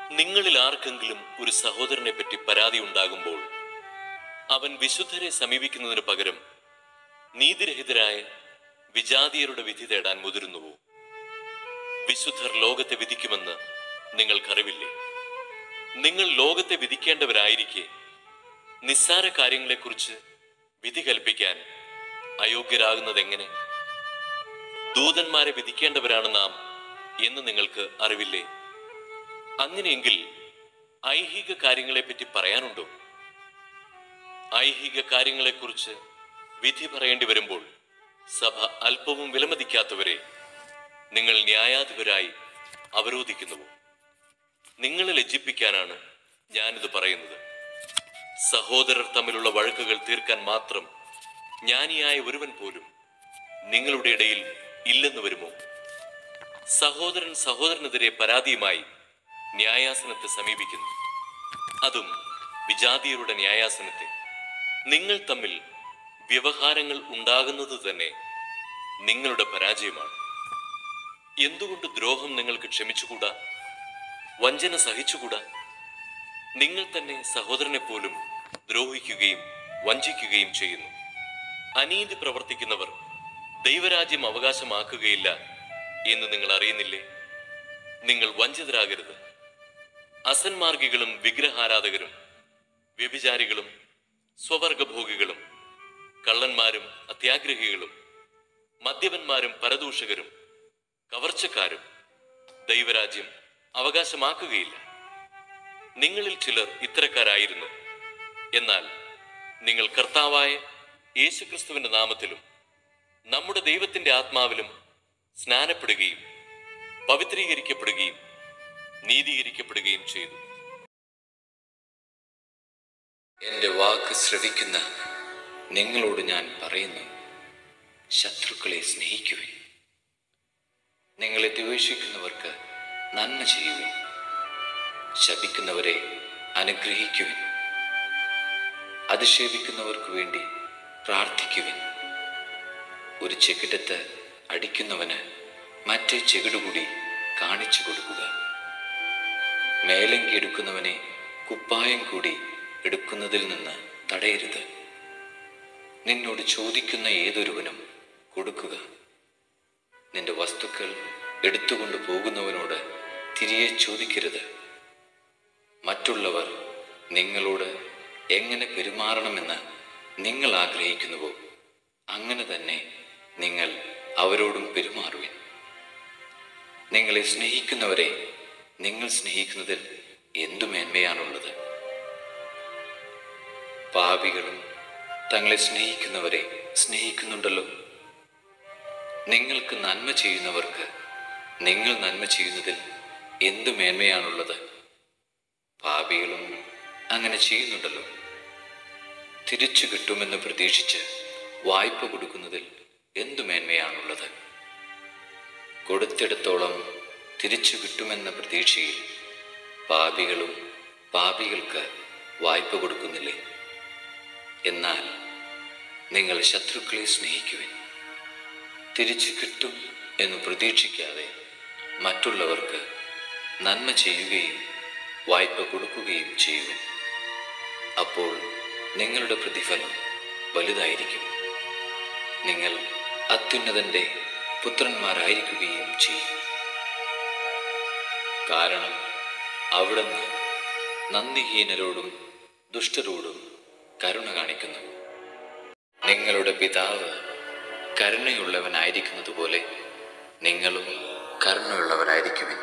നിങ്ങളിൽ ആർക്കെങ്കിലും ഒരു സഹോദരനെ പറ്റി പരാതി ഉണ്ടാകുമ്പോൾ അവൻ വിശുദ്ധരെ സമീപിക്കുന്നതിന് പകരം നീതിരഹിതരായ വിജാതീയരുടെ വിധി തേടാൻ മുതിരുന്നുവോ വിശുദ്ധർ ലോകത്തെ വിധിക്കുമെന്ന് നിങ്ങൾക്കറിവില്ലേ നിങ്ങൾ ലോകത്തെ വിധിക്കേണ്ടവരായിരിക്കെ നിസ്സാര കാര്യങ്ങളെക്കുറിച്ച് വിധി കൽപ്പിക്കാൻ അയോഗ്യരാകുന്നതെങ്ങനെ ദൂതന്മാരെ വിധിക്കേണ്ടവരാണ് നാം എന്ന് നിങ്ങൾക്ക് അറിവില്ലേ അങ്ങനെയെങ്കിൽ ഐഹിക കാര്യങ്ങളെപ്പറ്റി പറയാനുണ്ടോ ഐഹിക കാര്യങ്ങളെക്കുറിച്ച് വിധി പറയേണ്ടി വരുമ്പോൾ സഭ അല്പവും വിലമതിക്കാത്തവരെ നിങ്ങൾ ന്യായാധിപരായി അവരോധിക്കുന്നുവോ നിങ്ങളെ ലജ്ജിപ്പിക്കാനാണ് ഞാനിത് പറയുന്നത് സഹോദരർ തമ്മിലുള്ള വഴക്കുകൾ തീർക്കാൻ മാത്രം ജ്ഞാനിയായ ഒരുവൻ പോലും നിങ്ങളുടെ ഇടയിൽ ഇല്ലെന്ന് വരുമോ സഹോദരൻ സഹോദരനെതിരെ പരാതിയുമായി ന്യായാസനത്തെ സമീപിക്കുന്നു അതും വിജാതിയരുടെ ന്യായാസനത്തെ നിങ്ങൾ തമ്മിൽ വ്യവഹാരങ്ങൾ ഉണ്ടാകുന്നത് തന്നെ നിങ്ങളുടെ പരാജയമാണ് എന്തുകൊണ്ട് ദ്രോഹം നിങ്ങൾക്ക് ക്ഷമിച്ചുകൂടാ വഞ്ചന സഹിച്ചുകൂടാ നിങ്ങൾ തന്നെ സഹോദരനെ പോലും ദ്രോഹിക്കുകയും വഞ്ചിക്കുകയും ചെയ്യുന്നു അനീതി പ്രവർത്തിക്കുന്നവർ ദൈവരാജ്യം അവകാശമാക്കുകയില്ല എന്ന് നിങ്ങൾ അറിയുന്നില്ലേ നിങ്ങൾ വഞ്ചിതരാകരുത് അസന്മാർഗികളും വിഗ്രഹാരാധകരും വ്യഭിചാരികളും സ്വവർഗഭോഗികളും കള്ളന്മാരും അത്യാഗ്രഹികളും മദ്യപന്മാരും പരദൂഷകരും കവർച്ചക്കാരും ദൈവരാജ്യം അവകാശമാക്കുകയില്ല നിങ്ങളിൽ ചിലർ ഇത്തരക്കാരായിരുന്നു എന്നാൽ നിങ്ങൾ കർത്താവായ യേശുക്രിസ്തുവിന്റെ നാമത്തിലും നമ്മുടെ ദൈവത്തിന്റെ ആത്മാവിലും സ്നാനപ്പെടുകയും പവിത്രീകരിക്കപ്പെടുകയും നീതീകരിക്കപ്പെടുകയും ചെയ്തു എൻ്റെ വാക്ക് ശ്രവിക്കുന്ന നിങ്ങളോട് ഞാൻ പറയുന്നു ശത്രുക്കളെ സ്നേഹിക്കുവിൻ നിങ്ങളെ ദ്വേഷിക്കുന്നവർക്ക് നന്മ ചെയ്യുവിൻ ശപിക്കുന്നവരെ അനുഗ്രഹിക്കുവിൻ അധിക്ഷേപിക്കുന്നവർക്ക് വേണ്ടി പ്രാർത്ഥിക്കുവിൻ ഒരു ചെകിടത്ത് അടിക്കുന്നവന് മറ്റേ ചെകിടുകൂടി കാണിച്ചു കൊടുക്കുക മേലങ്കി എടുക്കുന്നവനെ കുപ്പായം കൂടി എടുക്കുന്നതിൽ നിന്ന് തടയരുത് നിന്നോട് ചോദിക്കുന്ന ഏതൊരുവനും കൊടുക്കുക നിന്റെ വസ്തുക്കൾ എടുത്തുകൊണ്ട് പോകുന്നവനോട് തിരികെ ചോദിക്കരുത് മറ്റുള്ളവർ നിങ്ങളോട് എങ്ങനെ പെരുമാറണമെന്ന് നിങ്ങൾ ആഗ്രഹിക്കുന്നുവോ അങ്ങനെ തന്നെ നിങ്ങൾ അവരോടും പെരുമാറുവിൻ നിങ്ങളെ സ്നേഹിക്കുന്നവരെ നിങ്ങൾ സ്നേഹിക്കുന്നതിൽ എന്തു മേന്മയാണുള്ളത് പാപികളും തങ്ങളെ സ്നേഹിക്കുന്നവരെ സ്നേഹിക്കുന്നുണ്ടല്ലോ നിങ്ങൾക്ക് നന്മ ചെയ്യുന്നവർക്ക് നിങ്ങൾ നന്മ ചെയ്യുന്നതിൽ എന്തു മേന്മയാണുള്ളത് പാപികളും അങ്ങനെ ചെയ്യുന്നുണ്ടല്ലോ തിരിച്ചു കിട്ടുമെന്ന് പ്രതീക്ഷിച്ച് വായ്പ കൊടുക്കുന്നതിൽ എന്തു മേന്മയാണുള്ളത് കൊടുത്തിടത്തോളം തിരിച്ചു കിട്ടുമെന്ന പ്രതീക്ഷയിൽ പാപികളും പാപികൾക്ക് വായ്പ കൊടുക്കുന്നില്ലേ എന്നാൽ നിങ്ങൾ ശത്രുക്കളെ സ്നേഹിക്കുവിൻ തിരിച്ചു കിട്ടും എന്ന് പ്രതീക്ഷിക്കാതെ മറ്റുള്ളവർക്ക് നന്മ ചെയ്യുകയും വായ്പ കൊടുക്കുകയും ചെയ്യുവിൻ അപ്പോൾ നിങ്ങളുടെ പ്രതിഫലം വലുതായിരിക്കും നിങ്ങൾ അത്യുന്നതന്റെ പുത്രന്മാരായിരിക്കുകയും ചെയ്യും കാരണം അവിടുന്ന് നന്ദിഹീനരോടും ദുഷ്ടരോടും കരുണ കാണിക്കുന്നു നിങ്ങളുടെ പിതാവ് കരുണയുള്ളവനായിരിക്കുന്നത് പോലെ നിങ്ങളും കരുണയുള്ളവരായിരിക്കുവിൻ